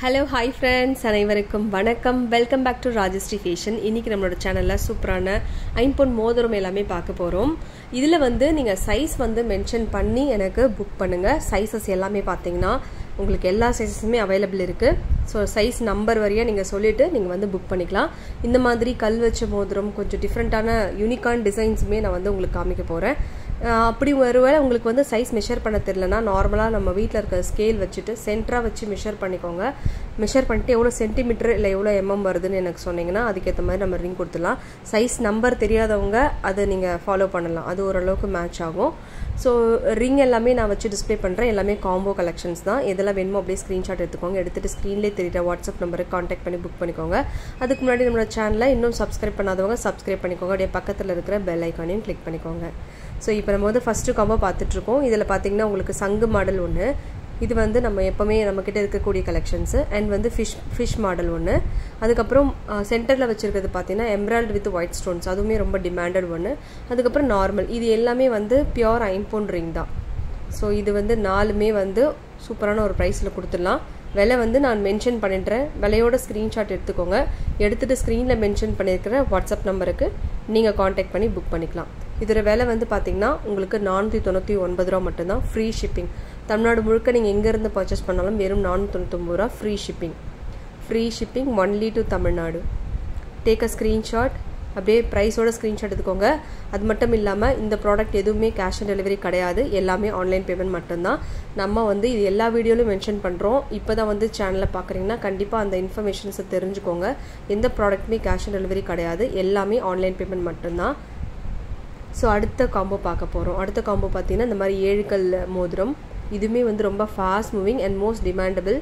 hello hi friends அனைவருக்கும் வணக்கம் welcome back to Rajashree fashion இன்றைக்கி நம்மளோட சேனலில் சூப்பரான ஐம்பொன் மோதிரம் எல்லாமே பார்க்க போகிறோம் இதில் வந்து நீங்கள் சைஸ் வந்து மென்ஷன் பண்ணி எனக்கு புக் பண்ணுங்கள் சைஸஸ் எல்லாமே பார்த்தீங்கன்னா உங்களுக்கு எல்லா சைஸஸுமே அவைலபிள் இருக்குது ஸோ சைஸ் நம்பர் வரையாக நீங்கள் சொல்லிவிட்டு நீங்கள் வந்து புக் பண்ணிக்கலாம் இந்த மாதிரி கல் வச்ச மோதிரம் கொஞ்சம் டிஃப்ரெண்ட்டான யூனிக்கான் டிசைன்ஸுமே நான் வந்து உங்களுக்கு காமிக்க போகிறேன் அப்படி ஒருவேளை உங்களுக்கு வந்து சைஸ் மெஷர் பண்ண தெரிலனா நார்மலாக நம்ம வீட்டில் இருக்க ஸ்கேல் வச்சுட்டு சென்டராக வச்சு மெஷர் பண்ணிக்கோங்க மெஷர் பண்ணிட்டு எவ்வளோ சென்டிமீட்டர் இல்லை எவ்வளோ எம்எம் வருதுன்னு எனக்கு சொன்னீங்கன்னா அதுக்கேற்ற மாதிரி நம்ம ரிங் கொடுத்துடலாம் சைஸ் நம்பர் தெரியாதவங்க அதை நீங்கள் ஃபாலோ பண்ணலாம் அது ஓரளவுக்கு மேட்ச் ஆகும் ஸோ ரிங் எல்லாமே நான் வச்சு டிஸ்பிளே பண்ணுறேன் எல்லாமே காம்போ கலெக்ஷன்ஸ் தான் எதெல்லாம் வேணுமோ அப்படியே ஸ்க்ரீன்ஷாட் எடுத்துக்கோங்க எடுத்துகிட்டு ஸ்க்ரீன்லேயே தெரியுற வாட்ஸ்அப் நம்பருக்கு காண்டாக்ட் பண்ணி புக் பண்ணிக்கோங்க அதுக்கு முன்னாடி நம்மளோட சேனலை இன்னும் சப்ஸ்கிரைப் பண்ணாதவங்க சப்ஸ்கிரைப் பண்ணிக்கோங்க அப்படியே பக்கத்தில் இருக்கிற பெல் ஐக்கானையும் கிளிக் பண்ணிக்கோங்க ஸோ இப்போ நம்ம வந்து ஃபஸ்ட்டு காம்போ பார்த்துட்ருக்கோம் இதில் பார்த்தீங்கன்னா உங்களுக்கு சங்கு மாடல் ஒன்று இது வந்து நம்ம எப்போவுமே நம்மக்கிட்ட இருக்கக்கூடிய கலெக்ஷன்ஸு அண்ட் வந்து ஃபிஷ் ஃபிஷ் மாடல் ஒன்று அதுக்கப்புறம் சென்டரில் வச்சுருக்கிறது பார்த்தீங்கன்னா எம்ராய்டு வித் ஒயிட் ஸ்டோன்ஸ் அதுவுமே ரொம்ப டிமாண்டட் ஒன்று அதுக்கப்புறம் நார்மல் இது எல்லாமே வந்து பியோர் ஐம்போன் ரிங் தான் ஸோ இது வந்து நாலுமே வந்து சூப்பரான ஒரு ப்ரைஸில் கொடுத்துடலாம் விலை வந்து நான் மென்ஷன் பண்ணிடுறேன் விலையோட ஸ்க்ரீன்ஷாட் எடுத்துக்கோங்க எடுத்துகிட்டு ஸ்க்ரீனில் மென்ஷன் பண்ணியிருக்கிற வாட்ஸ்அப் நம்பருக்கு நீங்கள் காண்டாக்ட் பண்ணி புக் பண்ணிக்கலாம் இதோட விலை வந்து பார்த்தீங்கன்னா உங்களுக்கு நானூற்றி தொண்ணூற்றி ஒன்பது ரூபா மட்டும்தான் ஃப்ரீ ஷிப்பிங் தமிழ்நாடு முழுக்க நீங்கள் எங்கேருந்து பர்ச்சேஸ் பண்ணாலும் வெறும் நானூற்றி தொண்ணூத்தொம்பது ரூபா free shipping free shipping only to Tamil Nadu take a screenshot அப்படியே ப்ரைஸோட ஸ்க்ரீன்ஷாட் எடுத்துக்கோங்க அது மட்டும் இல்லாமல் இந்த ப்ராடக்ட் எதுவுமே கேஷ் ஆன் டெலிவரி கிடையாது எல்லாமே ஆன்லைன் பேமெண்ட் மட்டும்தான் நம்ம வந்து இது எல்லா வீடியோலையும் மென்ஷன் பண்ணுறோம் இப்போ தான் வந்து சேனலில் பார்க்குறீங்கன்னா கண்டிப்பாக அந்த இன்ஃபர்மேஷன்ஸை தெரிஞ்சுக்கோங்க எந்த ப்ராடக்ட்டுமே கேஷ் ஆன் டெலிவரி கிடையாது எல்லாமே ஆன்லைன் பேமெண்ட் மட்டும்தான் ஸோ அடுத்த காம்போ பார்க்க போகிறோம் அடுத்த காம்போ பார்த்தீங்கன்னா இந்த மாதிரி ஏழுக்கல் மோதிரம் இதுவுமே வந்து ரொம்ப fast moving and most demandable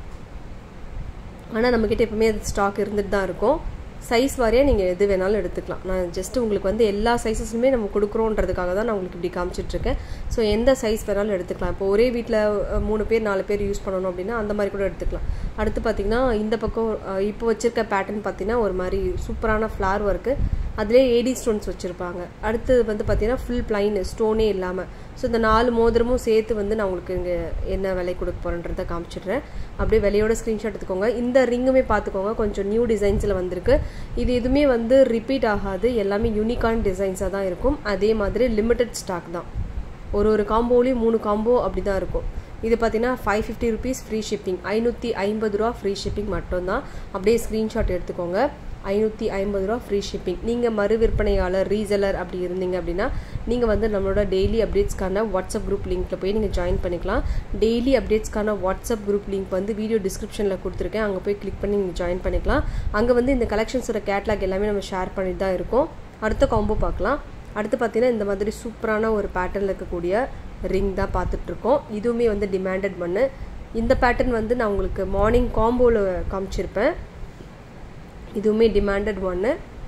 ஆனால் நம்மக்கிட்ட எப்பவுமே அது ஸ்டாக் இருந்துட்டு தான் இருக்கும் சைஸ் வாரியாக நீங்கள் எது வேணாலும் எடுத்துக்கலாம் நான் ஜஸ்ட் உங்களுக்கு வந்து எல்லா சைஸஸுமே நம்ம கொடுக்குறோன்றதுக்காக தான் நான் உங்களுக்கு இப்படி காமிச்சிட்ருக்கேன் ஸோ எந்த சைஸ் வேணாலும் எடுத்துக்கலாம் இப்போ ஒரே வீட்டில் மூணு பேர் நாலு பேர் யூஸ் பண்ணணும் அப்படின்னா அந்த மாதிரி கூட எடுத்துக்கலாம் அடுத்து பார்த்திங்கன்னா இந்த பக்கம் இப்போ வச்சுருக்க பேட்டர்ன் பார்த்திங்கன்னா ஒரு மாதிரி சூப்பரான ஃப்ளார் ஒர்க்கு அதிலே ஏடி ஸ்டோன்ஸ் வச்சுருப்பாங்க அடுத்தது வந்து பார்த்திங்கன்னா ஃபுல் பிளைன் ஸ்டோனே இல்லாமல் ஸோ இந்த நாலு மோதிரமும் சேர்த்து வந்து நான் உங்களுக்கு இங்கே என்ன விலை கொடுக்க போகிறேன்றதை காமிச்சிடுறேன் அப்படியே விலையோட ஸ்க்ரீன்ஷாட் எடுத்துக்கோங்க இந்த ரிங்குமே பார்த்துக்கோங்க கொஞ்சம் நியூ டிசைன்ஸில் வந்திருக்கு இது எதுவுமே வந்து ரிப்பீட் ஆகாது எல்லாமே யூனிக்கான டிசைன்ஸாக தான் இருக்கும் அதே மாதிரி லிமிட்டட் ஸ்டாக் தான் ஒரு ஒரு காம்போலையும் மூணு காம்போ அப்படி தான் இருக்கும் இது பார்த்தீங்கன்னா five fifty rupees free shipping ஐநூற்றி ஐம்பது ரூபா ஃப்ரீ ஷிப்பிங் மட்டும்தான் அப்படியே ஸ்க்ரீன்ஷாட் எடுத்துக்கோங்க ஐநூற்றி ஐம்பது ரூபா ஃப்ரீ ஷிப்பிங் நீங்கள் மறு விற்பனையாளர் ரீசெலர் அப்படி இருந்தீங்க அப்படின்னா நீங்கள் வந்து நம்மளோட டெய்லி அப்டேட்ஸ்க்கான வாட்ஸ்அப் குரூப் லிங்க்கில் போய் நீங்கள் ஜாயின் பண்ணிக்கலாம் டெய்லி அப்டேட்ஸ்க்கான வாட்ஸ்அப் குரூப் லிங்க் வந்து வீடியோ டிஸ்கிரிப்ஷனில் கொடுத்துருக்கேன் அங்கே போய் கிளிக் பண்ணி நீங்கள் ஜாயின் பண்ணிக்கலாம் அங்கே வந்து இந்த கலெக்ஷன்ஸோட கேட்லாக் எல்லாமே நம்ம ஷேர் பண்ணிட்டு தான் இருக்கோம் அடுத்த காம்போ பார்க்கலாம் அடுத்து பார்த்தீங்கன்னா இந்த மாதிரி சூப்பரான ஒரு பேட்டர்னில் இருக்கக்கூடிய ரிங் தான் பார்த்துட்ருக்கோம் இதுவுமே வந்து டிமாண்டட் பண்ணு இந்த பேட்டர்ன் வந்து நான் உங்களுக்கு மார்னிங் காம்போவில் காமிச்சிருப்பேன் இதுவுமே டிமாண்டட் ஒன்று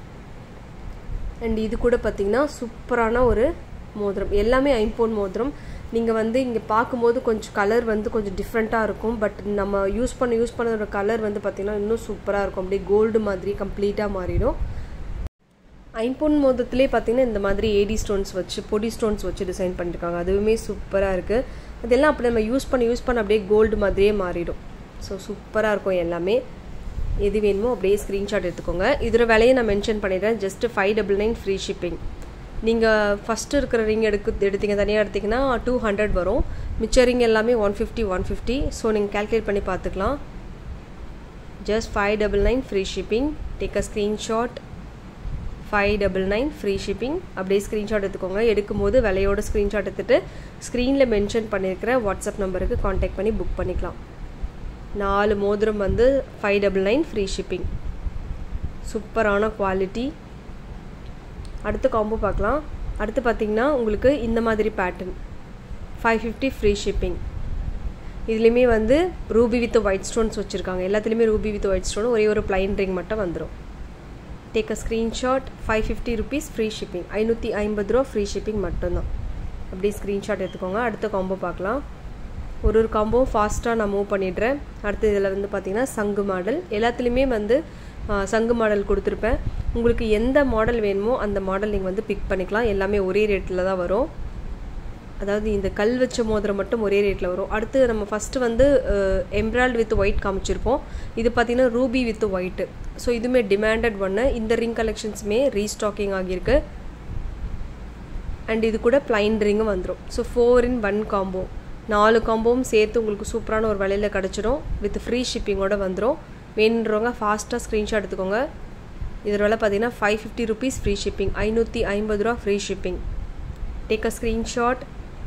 அண்ட் இது கூட பார்த்திங்கன்னா சூப்பரான ஒரு மோதிரம் எல்லாமே ஐம்போன் மோதிரம் நீங்கள் வந்து இங்கே பார்க்கும்போது கொஞ்சம் கலர் வந்து கொஞ்சம் டிஃப்ரெண்ட்டாக இருக்கும் பட் நம்ம யூஸ் பண்ண யூஸ் பண்ணதோட கலர் வந்து பார்த்திங்கன்னா இன்னும் சூப்பராக இருக்கும் அப்படியே கோல்டு மாதிரி கம்ப்ளீட்டாக மாறிடும் ஐம்பொன் மோதத்திலே பார்த்தீங்கன்னா இந்த மாதிரி ஏடி ஸ்டோன்ஸ் வச்சு பொடி ஸ்டோன்ஸ் வச்சு டிசைன் பண்ணியிருக்காங்க அதுவுமே சூப்பராக இருக்குது அதெல்லாம் அப்படி நம்ம யூஸ் பண்ண யூஸ் பண்ண அப்படியே கோல்டு மாதிரியே மாறிடும் ஸோ சூப்பராக இருக்கும் எல்லாமே எது வேணுமோ அப்படியே ஸ்க்ரீன்ஷாட் எடுத்துக்கோங்க இதோட விலையை நான் மென்ஷன் பண்ணிடுறேன் just five double nine free shipping நீங்கள் ஃபஸ்ட்டு இருக்கிற ரிங் எடுக்க எடுத்தீங்க தனியாக எடுத்திங்கன்னா டூ ஹண்ட்ரட் வரும் மிச்ச ரிங் எல்லாமே one fifty one fifty so நீங்கள் கேல்குலேட் பண்ணி பார்த்துக்கலாம் just five double nine free shipping take a screenshot five double nine free shipping அப்படியே ஸ்க்ரீன்ஷாட் எடுத்துக்கோங்க எடுக்கும்போது விலையோட ஸ்க்ரீன்ஷாட் எடுத்துகிட்டு ஸ்க்ரீனில் மென்ஷன் பண்ணியிருக்கிற வாட்ஸ்அப் நம்பருக்கு காண்டாக்ட் பண்ணி புக் பண்ணிக்கலாம் நாலு மோதிரம் வந்து five double nine free shipping சூப்பரான குவாலிட்டி அடுத்த காம்போ பார்க்கலாம் அடுத்து பார்த்திங்கன்னா உங்களுக்கு இந்த மாதிரி pattern five fifty free shipping இதுலேயுமே வந்து ரூபி வித் ஒயிட் ஸ்டோன்ஸ் வச்சுருக்காங்க எல்லாத்துலேயுமே ரூபி வித் ஒயிட் ஸ்டோன் ஒரே ஒரு பிளைன் ரிங் மட்டும் வந்துடும் take a screenshot five fifty rupees free shipping ஐநூற்றி ஐம்பது ரூபா ஃப்ரீ ஷிப்பிங் மட்டும்தான் அப்படியே ஸ்க்ரீன்ஷாட் எடுத்துக்கோங்க அடுத்த காம்போ பார்க்கலாம் ஒரு ஒரு காம்போ ஃபாஸ்ட்டாக நான் மூவ் பண்ணிடுறேன் அடுத்து இதில் வந்து பார்த்திங்கன்னா சங்கு மாடல் எல்லாத்துலேயுமே வந்து சங்கு மாடல் கொடுத்துருப்பேன் உங்களுக்கு எந்த மாடல் வேணுமோ அந்த மாடல் நீங்கள் வந்து பிக் பண்ணிக்கலாம் எல்லாமே ஒரே ரேட்டில் தான் வரும் அதாவது இந்த கல் வச்ச மோதிரம் மட்டும் ஒரே ரேட்டில் வரும் அடுத்து நம்ம ஃபஸ்ட்டு வந்து எம்ப்ராய்டு வித் ஒயிட் காமிச்சிருப்போம் இது பார்த்தீங்கன்னா ரூபி வித் ஒயிட்டு ஸோ இதுவுமே டிமாண்டட் ஒன்று இந்த ரிங் கலெக்ஷன்ஸுமே ரீஸ்டாக்கிங் ஆகியிருக்கு அண்ட் இது கூட பிளைன் ரிங்கும் வந்துடும் so four in one combo நாலு காம்போவும் சேர்த்து உங்களுக்கு சூப்பரான ஒரு விலையில் கிடச்சிடும் வித் ஃப்ரீ ஷிப்பிங்கோடு வந்துடும் வேணுன்றவங்க ஃபாஸ்ட்டாக ஸ்க்ரீன்ஷாட் எடுத்துக்கோங்க இதோட விலை பார்த்தீங்கன்னா five fifty rupees free shipping ஐநூற்றி ஐம்பது ரூபா free shipping take a screenshot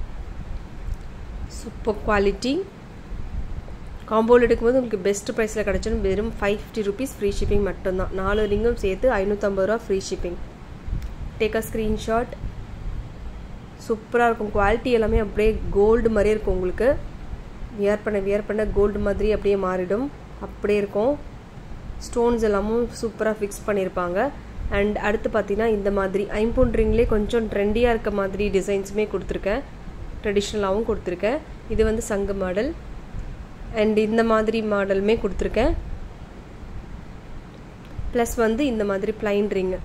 super quality காம்போவில் எடுக்கும்போது உங்களுக்கு பெஸ்ட் ப்ரைஸில் கிடச்சிடும் வெறும் five fifty rupees free shipping மட்டும்தான் நாலு ரிங்கும் சேர்த்து ஐநூற்றம்பது ரூபா free shipping take a screenshot சூப்பராக இருக்கும் குவாலிட்டி எல்லாமே அப்படியே கோல்டு மாதிரியே இருக்கும் உங்களுக்கு வியர் பண்ண வியர் பண்ண கோல்டு மாதிரி அப்படியே மாறிடும் அப்படியே இருக்கும் ஸ்டோன்ஸ் எல்லாமும் சூப்பராக ஃபிக்ஸ் பண்ணியிருப்பாங்க அண்ட் அடுத்து பார்த்தீங்கன்னா இந்த மாதிரி ஐம்பொன் ரிங்லேயே கொஞ்சம் ட்ரெண்டியாக இருக்க மாதிரி டிசைன்ஸுமே கொடுத்துருக்கேன் ட்ரெடிஷ்னலாகவும் கொடுத்துருக்கேன் இது வந்து சங்கு மாடல் அண்ட் இந்த மாதிரி மாடலுமே கொடுத்துருக்கேன் ப்ளஸ் வந்து இந்த மாதிரி பிளைன் ரிங்கு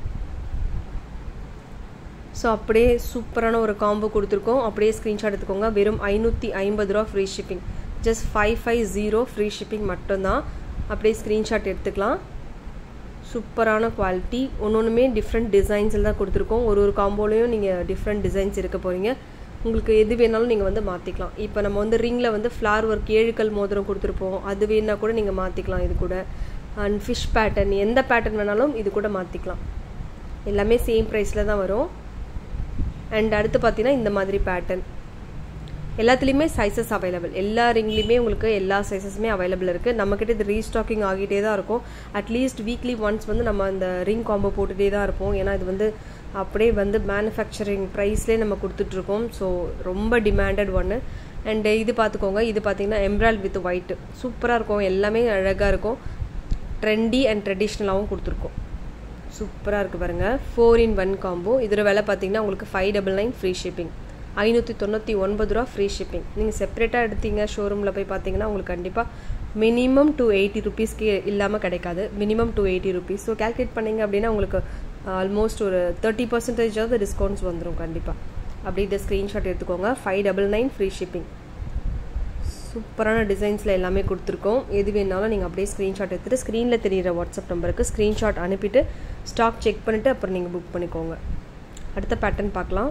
ஸோ அப்படியே சூப்பரான ஒரு காம்போ கொடுத்துருக்கோம் அப்படியே ஸ்க்ரீன்ஷாட் எடுத்துக்கோங்க வெறும் ஐநூற்றி ஐம்பது ரூபா free shipping just five five zero free shipping மட்டும்தான் அப்படியே ஸ்க்ரீன்ஷாட் எடுத்துக்கலாம் சூப்பரான குவாலிட்டி ஒன்று ஒன்றுமே டிஃப்ரெண்ட் டிசைன்ஸில் தான் கொடுத்துருக்கோம் ஒரு ஒரு காம்போலையும் நீங்கள் டிஃப்ரெண்ட் டிசைன்ஸ் இருக்க போகிறீங்க உங்களுக்கு எது வேணாலும் நீங்கள் வந்து மாற்றிக்கலாம் இப்போ நம்ம வந்து ரிங்கில் வந்து ஃப்ளார் ஒர்க் ஏழுக்கல் மோதிரம் கொடுத்துருப்போம் அது வேணால் கூட நீங்கள் மாற்றிக்கலாம் இது கூட அண்ட் ஃபிஷ் பேட்டர்ன் எந்த பேட்டர்ன் வேணாலும் இது கூட மாற்றிக்கலாம் எல்லாமே சேம் ப்ரைஸில் தான் வரும் அண்ட் அடுத்து பார்த்தீங்கன்னா இந்த மாதிரி பேட்டர்ன் எல்லாத்துலேயுமே சைஸஸ் அவைலபிள் எல்லா ரிங்லேயுமே உங்களுக்கு எல்லா சைஸஸுமே அவைலபிள் இருக்குது நம்மக்கிட்ட இது ரீஸ்டாக்கிங் ஆகிட்டே தான் இருக்கும் அட்லீஸ்ட் வீக்லி ஒன்ஸ் வந்து நம்ம அந்த ரிங் காம்போ போட்டுகிட்டே தான் இருப்போம் ஏன்னா இது வந்து அப்படியே வந்து மேனுஃபேக்சரிங் ப்ரைஸ்லேயே நம்ம கொடுத்துட்ருக்கோம் ஸோ ரொம்ப டிமாண்டட் ஒன்று அண்டு இது பார்த்துக்கோங்க இது பார்த்தீங்கன்னா எம்ப்ராய்ட் வித் ஒயிட்டு சூப்பராக இருக்கும் எல்லாமே அழகாக இருக்கும் ட்ரெண்டி அண்ட் ட்ரெடிஷ்னலாகவும் கொடுத்துருக்கோம் சூப்பராக இருக்குது பாருங்கள் ஃபோர் இன் ஒன் காம்போ இதோட விலை பார்த்தீங்கன்னா உங்களுக்கு five double nine free shipping ஐநூற்றி தொண்ணூற்றி ஒன்பது ரூபா ஃப்ரீ ஷிப்பிங் நீங்கள் செப்பரேட்டாக எடுத்தீங்க ஷோரூமில் போய் பார்த்தீங்கன்னா உங்களுக்கு கண்டிப்பாக மினிமம் டூ எயிட்டி ருபீஸ்க்கு இல்லாமல் கிடைக்காது minimum two eighty rupees so calculate பண்ணிங்க அப்படின்னா உங்களுக்கு ஆல்மோஸ்ட் ஒரு தேர்ட்டி பர்சன்டேஜாவது டிஸ்கவுண்ட்ஸ் வந்துடும் கண்டிப்பாக அப்படி இதை ஸ்க்ரீன்ஷாட் எடுத்துக்கோங்க five double nine free shipping சூப்பரான டிசைன்ஸில் எல்லாமே கொடுத்துருக்கோம் எது வேணாலும் நீங்கள் அப்படியே ஸ்க்ரீன்ஷாட் எடுத்துகிட்டு ஸ்க்ரீனில் தெரியிற வாட்ஸ்அப் நம்பருக்கு ஸ்க்ரீன்ஷாட் அனுப்பிட்டு ஸ்டாக் செக் பண்ணிவிட்டு அப்புறம் நீங்கள் புக் பண்ணிக்கோங்க அடுத்த பேட்டர்ன் பார்க்கலாம்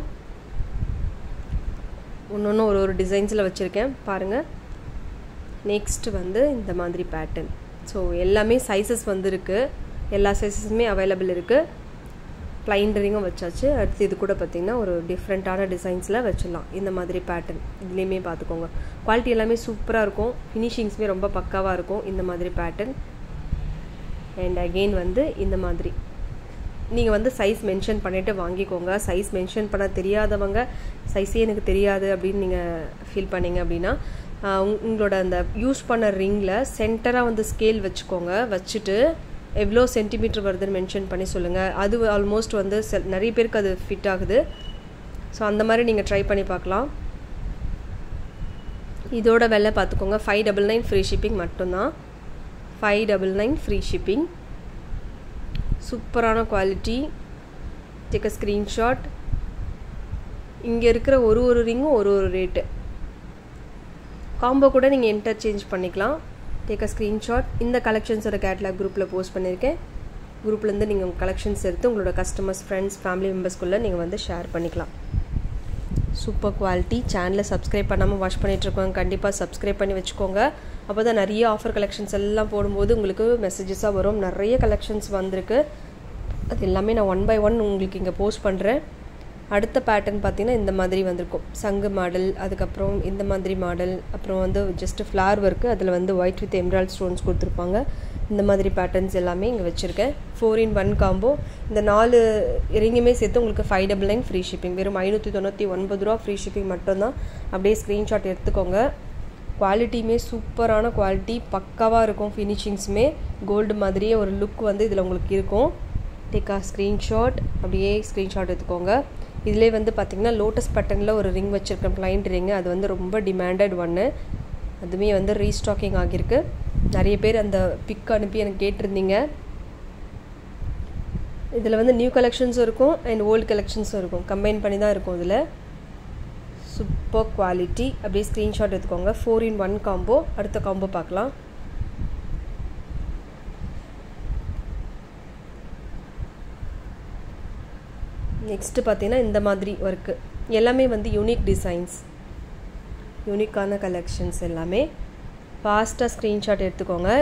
ஒன்று ஒன்று ஒரு ஒரு டிசைன்ஸில் வச்சுருக்கேன் பாருங்கள் நெக்ஸ்ட் வந்து இந்த மாதிரி பேட்டர்ன் ஸோ எல்லாமே சைஸஸ் வந்துருக்கு எல்லா சைஸஸுமே அவைலபிள் இருக்குது ப்ளைன் ரிங்கும் வச்சாச்சு அடுத்து இது கூட பார்த்திங்கன்னா ஒரு டிஃப்ரெண்ட்டான டிசைன்ஸில் வச்சிடலாம் இந்த மாதிரி பேட்டர்ன் இதுலேயுமே பார்த்துக்கோங்க குவாலிட்டி எல்லாமே சூப்பராக இருக்கும் ஃபினிஷிங்ஸுமே ரொம்ப பக்காவாக இருக்கும் இந்த மாதிரி பேட்டர்ன் அண்ட் அகெயின் வந்து இந்த மாதிரி நீங்கள் வந்து சைஸ் மென்ஷன் பண்ணிவிட்டு வாங்கிக்கோங்க சைஸ் மென்ஷன் பண்ண தெரியாதவங்க சைஸே எனக்கு தெரியாது அப்படின்னு நீங்கள் ஃபீல் பண்ணீங்க அப்படின்னா உங்களோட அந்த யூஸ் பண்ண ரிங்கில் சென்டராக வந்து ஸ்கேல் வச்சுக்கோங்க வச்சுட்டு எவ்வளோ சென்டிமீட்டர் வருதுன்னு மென்ஷன் பண்ணி சொல்லுங்கள் அது ஆல்மோஸ்ட் வந்து நிறைய பேருக்கு அது ஃபிட் ஆகுது ஸோ அந்த மாதிரி நீங்கள் ட்ரை பண்ணி பார்க்கலாம் இதோட விலை பார்த்துக்கோங்க five double nine free shipping மட்டும்தான் five double nine free shipping சூப்பரான குவாலிட்டி டேக் அ ஸ்க்ரீன்ஷாட் இங்கே இருக்கிற ஒரு ஒரு ரிங்கும் ஒரு ஒரு ரேட்டு காம்போ கூட நீங்கள் இன்டர்சேஞ்ச் பண்ணிக்கலாம் டேக் அ ஸ்க்ரீன்ஷாட் இந்த கலெக்ஷன்ஸோட கேட்லாக் குரூப்பில் போஸ்ட் பண்ணியிருக்கேன் குரூப்லேருந்து நீங்கள் உங்கள் கலெக்ஷன்ஸ் எடுத்து உங்களோட கஸ்டமர்ஸ் ஃப்ரெண்ட்ஸ் ஃபேமிலி மெம்பர்ஸ்குள்ளே நீங்கள் வந்து ஷேர் பண்ணிக்கலாம் சூப்பர் குவாலிட்டி சேனலை சப்ஸ்கிரைப் பண்ணாமல் வாட்ச் பண்ணிகிட்ருக்கோங்க கண்டிப்பாக சப்ஸ்கிரைப் பண்ணி வச்சுக்கோங்க அப்போ தான் நிறைய ஆஃபர் கலெக்ஷன்ஸ் எல்லாம் போடும்போது உங்களுக்கு மெசேஜஸாக வரும் நிறைய கலெக்ஷன்ஸ் வந்திருக்கு அது எல்லாமே நான் ஒன் பை ஒன் உங்களுக்கு இங்கே போஸ்ட் பண்ணுறேன் அடுத்த பேட்டர்ன் பார்த்தீங்கன்னா இந்த மாதிரி வந்திருக்கும் சங்கு மாடல் அதுக்கப்புறம் இந்த மாதிரி மாடல் அப்புறம் வந்து ஜஸ்ட் ஃப்ளார் ஒர்க்கு அதில் வந்து ஒயிட் வித் எம்ராய்ட் ஸ்டோன்ஸ் கொடுத்துருப்பாங்க இந்த மாதிரி பேட்டர்ன்ஸ் எல்லாமே இங்கே வச்சுருக்கேன் ஃபோர் இன் ஒன் காம்போ இந்த நாலு ரிங்குமே சேர்த்து உங்களுக்கு five double nine free shipping வெறும் ஐநூற்றி தொண்ணூற்றி ஒன்பது ரூபா ஃப்ரீ ஷிப்பிங் மட்டும்தான் அப்படியே ஸ்க்ரீன்ஷாட் எடுத்துக்கோங்க குவாலிட்டியுமே சூப்பரான குவாலிட்டி பக்காவாக இருக்கும் ஃபினிஷிங்ஸுமே கோல்டு மாதிரியே ஒரு லுக் வந்து இதில் உங்களுக்கு இருக்கும் டேக்கா ஸ்க்ரீன்ஷாட் அப்படியே ஸ்க்ரீன்ஷாட் எடுத்துக்கோங்க இதிலே வந்து பார்த்திங்கன்னா லோட்டஸ் பட்டனில் ஒரு ரிங் வச்சுருக்கேன் பிளைண்ட் ரிங்கு அது வந்து ரொம்ப டிமாண்டட் ஒன்று அதுவுமே வந்து ரீஸ்டாக்கிங் ஆகியிருக்கு நிறைய பேர் அந்த பிக் அனுப்பி எனக்கு கேட்டிருந்தீங்க இதில் வந்து நியூ கலெக்ஷன்ஸும் இருக்கும் அண்ட் ஓல்டு கலெக்ஷன்ஸும் இருக்கும் கம்பைன் பண்ணி தான் இருக்கும் இதில் சூப் சூப்பர் குவாலிட்டி அப்படியே ஸ்க்ரீன்ஷாட் எடுத்துக்கோங்க ஃபோர் இன் ஒன் காம்போ அடுத்த காம்போ பார்க்கலாம் நெக்ஸ்ட்டு பார்த்தீங்கன்னா இந்த மாதிரி ஒர்க்கு எல்லாமே வந்து யூனிக் டிசைன்ஸ் யூனிக்கான கலெக்ஷன்ஸ் எல்லாமே ஃபாஸ்ட்டாக ஸ்க்ரீன்ஷாட் எடுத்துக்கோங்க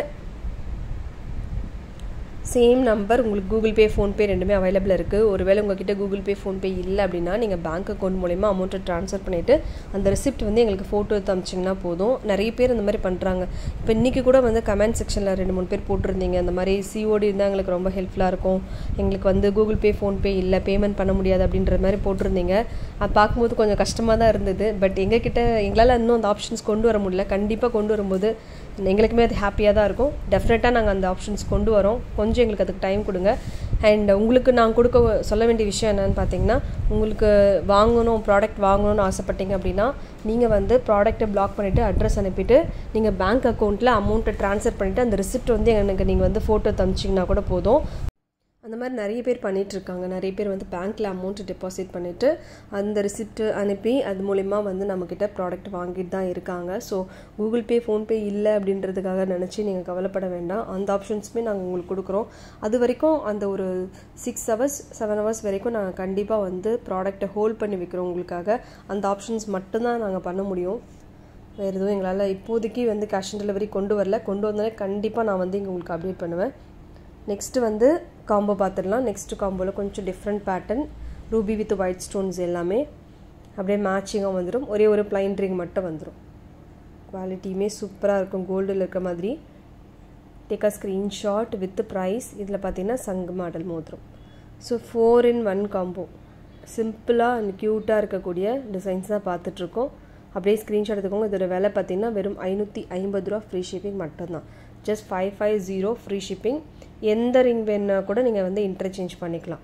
சேம் நம்பர் உங்களுக்கு கூகுள் பே ஃபோன்பே ரெண்டுமே அவைலபிள் இருக்குது ஒருவேளை உங்ககிட்ட கூகுள் பே ஃபோன்பே இல்லை அப்படின்னா நீங்கள் பேங்க் அக்கௌண்ட் மூலயமா அமௌண்ட்டை ட்ரான்ஸ்ஃபர் பண்ணிவிட்டு அந்த ரெசிப்ட் வந்து எங்களுக்கு ஃபோட்டோ எடுத்து அமிச்சிங்கன்னா போதும் நிறைய பேர் இந்த மாதிரி பண்ணுறாங்க இப்போ இன்றைக்கி கூட வந்து கமெண்ட் செக்ஷனில் ரெண்டு மூணு பேர் போட்டிருந்தீங்க அந்த மாதிரி சிஓடி இருந்தால் எங்களுக்கு ரொம்ப ஹெல்ப்ஃபுல்லாக இருக்கும் எங்களுக்கு வந்து கூகுள் பே ஃபோன்பே இல்லை பேமெண்ட் பண்ண முடியாது அப்படின்ற மாதிரி போட்டிருந்தீங்க அது பார்க்கும்போது கொஞ்சம் கஷ்டமாக தான் இருந்தது பட் எங்ககிட்ட எங்களால் இன்னும் அந்த ஆப்ஷன்ஸ் கொண்டு வர முடியல கண்டிப்பாக கொண்டு வரும்போது எங்களுக்குமே அது ஹாப்பியாக தான் இருக்கும் டெஃபினட்டாக நாங்கள் அந்த ஆப்ஷன்ஸ் கொண்டு வரோம் கொஞ்சம் எங்களுக்கு அதுக்கு டைம் கொடுங்க அண்ட் உங்களுக்கு நான் கொடுக்க சொல்ல வேண்டிய விஷயம் என்னென்னு பார்த்தீங்கன்னா உங்களுக்கு வாங்கணும் ப்ராடக்ட் வாங்கணும்னு ஆசைப்பட்டீங்க அப்படின்னா நீங்கள் வந்து ப்ராடக்ட்டை பிளாக் பண்ணிவிட்டு அட்ரஸ் அனுப்பிட்டு நீங்கள் பேங்க் அக்கௌண்ட்டில் அமௌண்ட்டை ட்ரான்ஸ்ஃபர் பண்ணிவிட்டு அந்த ரிசிப்ட் வந்து எனக்கு நீங்கள் வந்து ஃபோட்டோ தமிச்சிங்கன்னா கூட போதும் அந்த மாதிரி நிறைய பேர் பண்ணிகிட்ருக்காங்க நிறைய பேர் வந்து பேங்க்கில் அமௌண்ட் டெபாசிட் பண்ணிவிட்டு அந்த ரிசிப்ட்டு அனுப்பி அது மூலிமா வந்து நம்மக்கிட்ட ப்ராடக்ட் வாங்கிட்டு தான் இருக்காங்க ஸோ கூகுள் பே ஃபோன்பே இல்லை அப்படின்றதுக்காக நினச்சி நீங்கள் கவலைப்பட வேண்டாம் அந்த ஆப்ஷன்ஸுமே நாங்கள் உங்களுக்கு கொடுக்குறோம் அது வரைக்கும் அந்த ஒரு சிக்ஸ் ஹவர்ஸ் செவன் ஹவர்ஸ் வரைக்கும் நாங்கள் கண்டிப்பாக வந்து ப்ராடக்ட்டை ஹோல்ட் பண்ணி வைக்கிறோம் உங்களுக்காக அந்த ஆப்ஷன்ஸ் மட்டும்தான் நாங்கள் பண்ண முடியும் வேறு எதுவும் எங்களால் இப்போதைக்கு வந்து கேஷ் ஆன் டெலிவரி கொண்டு வரல கொண்டு வந்தாலே கண்டிப்பாக நான் வந்து இங்கே உங்களுக்கு அப்டேட் பண்ணுவேன் நெக்ஸ்ட்டு வந்து காம்போ பார்த்துடலாம் நெக்ஸ்ட்டு காம்போவில் கொஞ்சம் different pattern ruby with white stones எல்லாமே அப்படியே மேட்சிங்காக வந்துடும் ஒரே ஒரு பிளைன் ரிங் மட்டும் வந்துடும் குவாலிட்டியுமே சூப்பராக இருக்கும் கோல்டில் இருக்கிற மாதிரி take a screenshot with price இதில் பார்த்தீங்கன்னா சங்கு மாடல் மோதிரம் so four in one combo சிம்பிளாக அண்ட் க்யூட்டாக இருக்கக்கூடிய டிசைன்ஸ் தான் பார்த்துட்ருக்கோம் அப்படியே ஸ்க்ரீன்ஷாட் எடுத்துக்கோங்க இதோட விலை பார்த்தீங்கன்னா வெறும் ஐநூற்றி ஐம்பது ரூபா ஃப்ரீ ஷிப்பிங் மட்டும்தான் just five five zero free shipping எந்த ரிங் வேணால் கூட நீங்கள் வந்து இன்டர்சேஞ்ச் பண்ணிக்கலாம்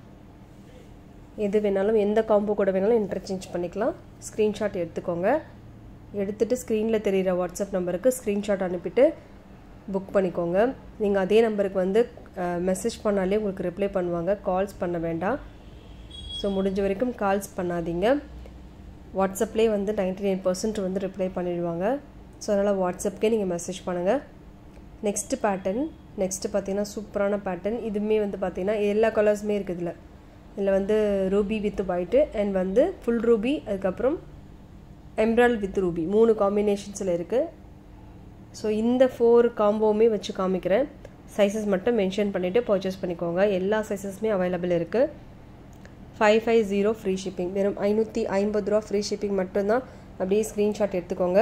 எது வேணாலும் எந்த காம்போ கூட வேணாலும் இன்டர்சேஞ்ச் பண்ணிக்கலாம் ஸ்க்ரீன்ஷாட் எடுத்துக்கோங்க எடுத்துகிட்டு ஸ்க்ரீனில் தெரிகிற வாட்ஸ்அப் நம்பருக்கு ஸ்க்ரீன்ஷாட் அனுப்பிட்டு புக் பண்ணிக்கோங்க நீங்கள் அதே நம்பருக்கு வந்து மெசேஜ் பண்ணாலே உங்களுக்கு ரிப்ளை பண்ணுவாங்க கால்ஸ் பண்ண வேண்டாம் ஸோ முடிஞ்ச வரைக்கும் கால்ஸ் பண்ணாதீங்க வாட்ஸ்அப்லேயே வந்து நைன்டி நைன் பர்சன்ட் வந்து ரிப்ளை பண்ணிடுவாங்க ஸோ அதனால் வாட்ஸ்அப்கே நீங்கள் மெசேஜ் பண்ணுங்கள் நெக்ஸ்ட்டு பேட்டர்ன் நெக்ஸ்ட்டு பார்த்தீங்கன்னா சூப்பரான பேட்டர்ன் இதுவுமே வந்து பார்த்தீங்கன்னா எல்லா கலர்ஸுமே இருக்குது இதில் இதில் வந்து ரூபி வித் ஒயிட்டு அண்ட் வந்து ஃபுல் ரூபி அதுக்கப்புறம் எம்ப்ராய்ட் வித் ரூபி மூணு காம்பினேஷன்ஸில் இருக்குது ஸோ இந்த ஃபோர் காம்போவுமே வச்சு காமிக்கிறேன் சைஸஸ் மட்டும் மென்ஷன் பண்ணிவிட்டு பர்ச்சேஸ் பண்ணிக்கோங்க எல்லா சைஸஸுமே அவைலபிள் இருக்குது five five zero free shipping வெறும் ஐநூற்றி ஐம்பது ரூபா ஃப்ரீ ஷிப்பிங் மட்டும்தான் அப்படியே ஸ்க்ரீன்ஷாட் எடுத்துக்கோங்க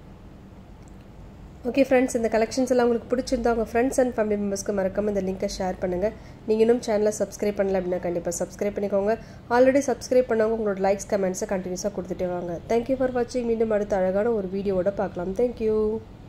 ஓகே ஃப்ரெண்ட்ஸ் இந்த கலெக்ஷன்ஸ் எல்லாம் உங்களுக்கு பிடிச்சிருந்தா உங்கள் ஃப்ரெண்ட்ஸ் அண்ட் ஃபேமிலி மெம்பர்ஸ்க்கு மறக்காம இந்த லிங்கை ஷேர் பண்ணுங்கள் நீங்கள் இன்னும் சேனலை சப்ஸ்கிரைப் பண்ணல அப்படின்னா கண்டிப்பாக சப்ஸ்கிரைப் பண்ணிக்கோங்க ஆல்ரெடி சப்ஸ்கிரைப் பண்ணவங்க உங்களோட லைக்ஸ் கமெண்ட்ஸை கண்டினியூஸாக கொடுத்துட்டே வாங்க தேங்க்யூ ஃபார் வாட்சிங் மீண்டும் அடுத்த அழகான ஒரு வீடியோவோட பார்க்கலாம் தேங்க்யூ